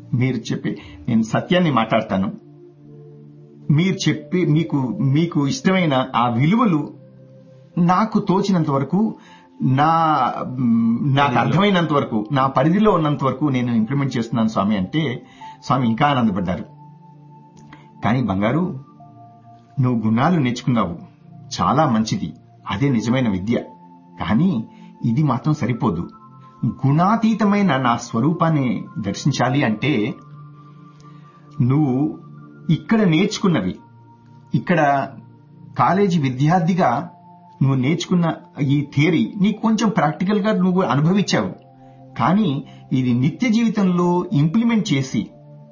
మీరు చెప్పి నేను సత్యాన్ని మాట్లాడతాను మీరు చెప్పి మీకు మీకు ఇష్టమైన ఆ విలువలు నాకు తోచినంత వరకు నా మ్, నాకు అర్థమైనంత వరకు నా పరిధిలో ఉన్నంత వరకు నేను ఇంప్లిమెంట్ చేస్తున్నాను స్వామి అంటే స్వామి ఇంకా ఆనందపడ్డారు కానీ బంగారు నువ్వు గుణాలు నేర్చుకున్నావు చాలా మంచిది అదే నిజమైన విద్య కానీ ఇది మాత్రం సరిపోదు గుణాతీతమైన నా స్వరూపాన్ని దర్శించాలి అంటే నువ్వు ఇక్కడ నేర్చుకున్నవి ఇక్కడ కాలేజీ విద్యార్థిగా నువ్వు నేర్చుకున్న ఈ థియరీ నీకు కొంచెం ప్రాక్టికల్ గా నువ్వు అనుభవించావు కానీ ఇది నిత్య జీవితంలో ఇంప్లిమెంట్ చేసి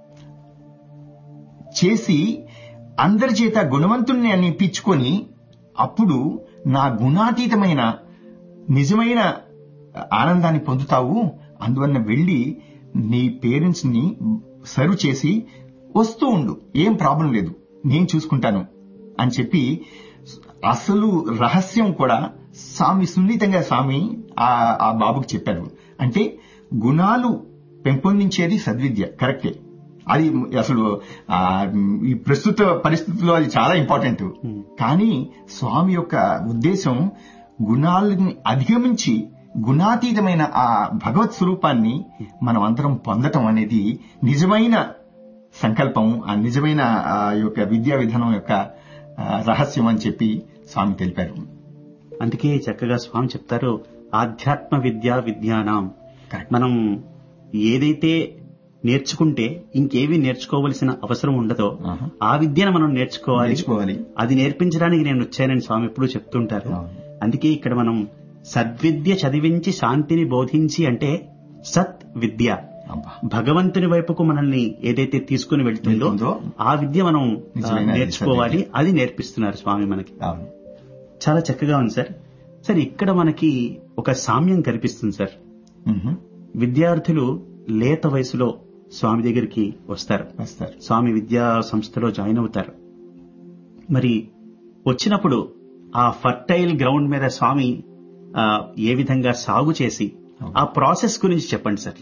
చేసి అందరి చేత గుణవంతుణ్ణి అనిపించుకొని అప్పుడు నా గుణాతీతమైన నిజమైన ఆనందాన్ని పొందుతావు అందువల్ల వెళ్ళి నీ పేరెంట్స్ ని సర్వ్ చేసి వస్తూ ఉండు ఏం ప్రాబ్లం లేదు నేను చూసుకుంటాను అని చెప్పి అసలు రహస్యం కూడా స్వామి సున్నితంగా స్వామి ఆ ఆ బాబుకి చెప్పారు అంటే గుణాలు పెంపొందించేది సద్విద్య కరెక్టే అది అసలు ఆ, ఈ ప్రస్తుత పరిస్థితుల్లో అది చాలా ఇంపార్టెంట్ కానీ స్వామి యొక్క ఉద్దేశం గుణాలని అధిగమించి గుణాతీతమైన ఆ భగవత్ స్వరూపాన్ని మనం అందరం పొందటం అనేది నిజమైన సంకల్పం ఆ నిజమైన ఆ యొక్క విద్యా విధానం యొక్క ఆ, రహస్యం అని చెప్పి స్వామి తెలిపారు అందుకే చక్కగా స్వామి చెప్తారు ఆధ్యాత్మ విద్యా విజ్ఞానం Correct. మనం ఏదైతే నేర్చుకుంటే ఇంకేవి నేర్చుకోవలసిన అవసరం ఉండదో ఆహా. ఆ విద్యను మనం నేర్చుకోవాలి నేర్చుకోవాలి అది నేర్పించడానికి నేను వచ్చానని స్వామి ఎప్పుడూ చెప్తుంటారు అవును. అందుకే ఇక్కడ మనం సద్విద్య చదివించి శాంతిని బోధించి అంటే సత్ విద్య అబ్బా భగవంతుని వైపుకు మనల్ని ఏదైతే తీసుకుని వెళ్తుందో వెళ్తుందో, ఆ విద్య మనం ఆ, నిజమైన నేర్చుకోవాలి అది నేర్పిస్తున్నారు స్వామి మనకి అవును చాలా చక్కగా ఉంది సార్ సార్ ఇక్కడ మనకి ఒక సామ్యం కనిపిస్తుంది సార్ మ్మ్. విద్యార్థులు లేత వయసులో స్వామి దగ్గరికి వస్తారు వస్తారు స్వామి విద్యా సంస్థలో జాయిన్ అవుతారు మరి వచ్చినప్పుడు ఆ ఫర్టైల్ గ్రౌండ్ మీద స్వామి ఆ, ఏ విధంగా సాగు చేసి ఆ ప్రాసెస్ గురించి చెప్పండి సార్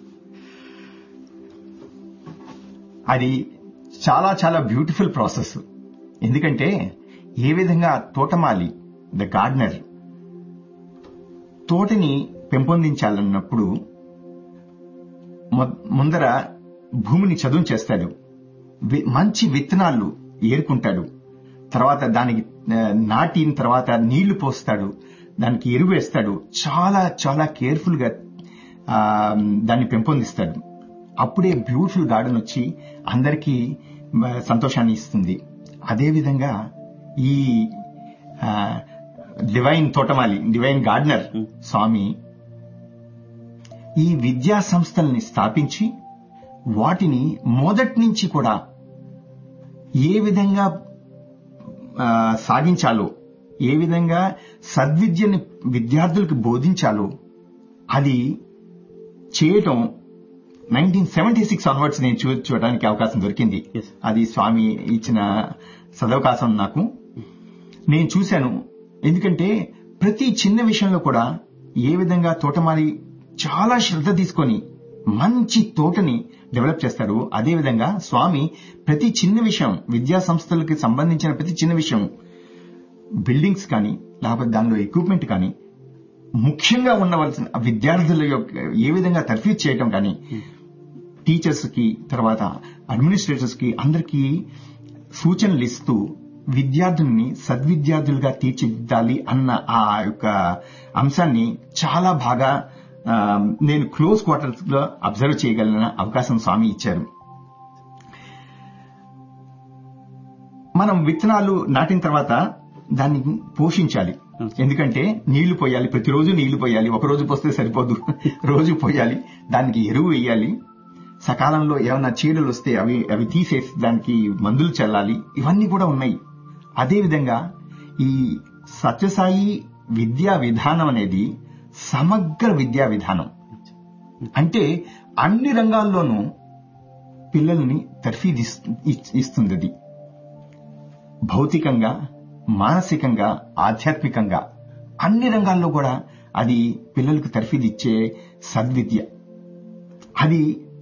అది చాలా చాలా బ్యూటిఫుల్ ప్రాసెస్ ఎందుకంటే ఏ విధంగా తోటమాలి ద గార్డెనర్ తోటని పెంపొందించాలన్నప్పుడు మొ- ముందర భూమిని చదును చేస్తాడు వి- మంచి విత్తనాలు ఏరుకుంటాడు తర్వాత దానికి ఆ, నాటిన తర్వాత నీళ్లు పోస్తాడు దానికి ఎరువు వేస్తాడు చాలా చాలా కేర్ఫుల్ గా ఆ, దాన్ని పెంపొందిస్తాడు అప్పుడే బ్యూటిఫుల్ గార్డెన్ వచ్చి అందరికీ మ, సంతోషాన్ని ఇస్తుంది అదేవిధంగా ఈ డివైన్ తోటమాలి డివైన్ గార్డెనర్ స్వామి ఈ విద్యా సంస్థల్ని స్థాపించి వాటిని మొదటి నుంచి కూడా ఏ విధంగా ఆ, సాగించాలో ఏ విధంగా సద్విద్యని విద్యార్థులకు బోధించాలో అది చేయటం నైన్టీన్ సెవెంటీ సిక్స్ ఆన్వర్డ్స్ నేను చూ చూడడానికి అవకాశం దొరికింది Yes. అది స్వామి ఇచ్చిన సదవకాశం నాకు నేను చూశాను ఎందుకంటే ప్రతి చిన్న విషయంలో కూడా ఏ విధంగా తోటమాలి చాలా శ్రద్ధ తీసుకొని మంచి తోటని డెవలప్ చేస్తాడు అదే విధంగా స్వామి ప్రతి చిన్న విషయం విద్యా సంస్థలకి సంబంధించిన ప్రతి చిన్న విషయం బిల్డింగ్స్ కానీ లేకపోతే దానిలో ఎక్విప్మెంట్ కానీ ముఖ్యంగా ఉండవలసిన విద్యార్థుల యొక్క ఏ విధంగా తర్ఫీజ్ చేయటం కానీ టీచర్స్ కి తర్వాత అడ్మినిస్ట్రేటర్స్ కి అందరికీ సూచనలు ఇస్తూ విద్యార్థుల్ని సద్విద్యార్థులుగా తీర్చిదిద్దాలి అన్న ఆ యొక్క అంశాన్ని చాలా బాగా ఆ, నేను క్లోజ్ క్వార్టర్స్ లో అబ్జర్వ్ చేయగలిగిన అవకాశం స్వామి ఇచ్చారు మనం విత్తనాలు నాటిన తర్వాత దాన్ని పోషించాలి ఎందుకంటే నీళ్లు పోయాలి ప్రతిరోజు నీళ్లు పోయాలి ఒక రోజు పోస్తే సరిపోదు రోజు పోయాలి దానికి ఎరువు వేయాలి సకాలంలో ఏమైనా చీడలు వస్తే అవి అవి తీసేసి దానికి మందులు చల్లాలి ఇవన్నీ కూడా ఉన్నాయి అదేవిధంగా ఈ సత్యసాయి విద్యా విధానం అనేది సమగ్ర విద్యా విధానం అంటే అన్ని రంగాల్లోనూ పిల్లల్ని తర్ఫీదు ఇస్తుంది అది భౌతికంగా మానసికంగా ఆధ్యాత్మికంగా అన్ని రంగాల్లో కూడా అది పిల్లలకు తర్ఫీదు ఇచ్చే సద్విద్య అది